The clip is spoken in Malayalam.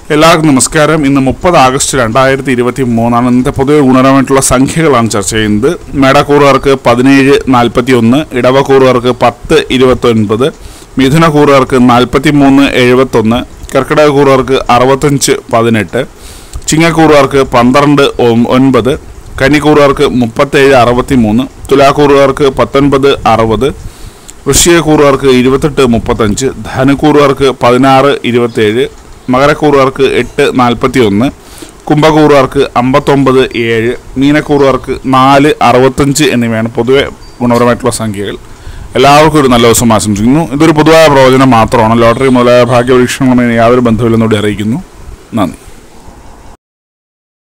എല്ലാവർക്കും നമസ്കാരം ഇന്ന് മുപ്പത് ആഗസ്റ്റ് രണ്ടായിരത്തി ഇരുപത്തി മൂന്നാണ് ഇന്നത്തെ പൊതുവെ ഗുണപരമായിട്ടുള്ള സംഖ്യകളാണ് ചർച്ച ചെയ്യുന്നത് മേടക്കൂറുകാർക്ക് പതിനേഴ് നാൽപ്പത്തി ഒന്ന് ഇടവക്കൂറുകാർക്ക് പത്ത് ഇരുപത്തൊൻപത് മിഥുനക്കൂറുകാർക്ക് നാൽപ്പത്തി മൂന്ന് എഴുപത്തൊന്ന് കർക്കിടകക്കൂറുകാർക്ക് അറുപത്തഞ്ച് പതിനെട്ട് ചിങ്ങക്കൂറുകാർക്ക് പന്ത്രണ്ട് ഒ- ഒൻപത് കന്നിക്കൂറുകാർക്ക് മുപ്പത്തേഴ് അറുപത്തി മൂന്ന് തുലാക്കൂറുകാർക്ക് പത്തൊൻപത് അറുപത് വൃശ്ചികക്കൂറുകാർക്ക് ഇരുപത്തെട്ട് മുപ്പത്തഞ്ച് ധനുക്കൂറുകാർക്ക് പതിനാറ് ഇരുപത്തേഴ് മകരക്കൂറുകാർക്ക് എട്ട് നാൽപ്പത്തി ഒന്ന് കുംഭക്കൂറുകാർക്ക് അമ്പത്തൊമ്പത് ഏഴ് മീനക്കൂറുകാർക്ക് നാല് അറുപത്തഞ്ച് എന്നിവയാണ് പൊതുവെ ഗുണപരമായിട്ടുള്ള സംഖ്യകൾ എല്ലാവർക്കും ഒരു നല്ല ദിവസം ആശംസിക്കുന്നു ഇതൊരു പൊതുവായ പ്രവചനം മാത്രമാണ് ലോട്ടറി മുതലായ ഭാഗ്യപരീക്ഷണങ്ങളുമായി യാതൊരു ബന്ധമില്ലെന്നൂടി അറിയിക്കുന്നു നന്ദി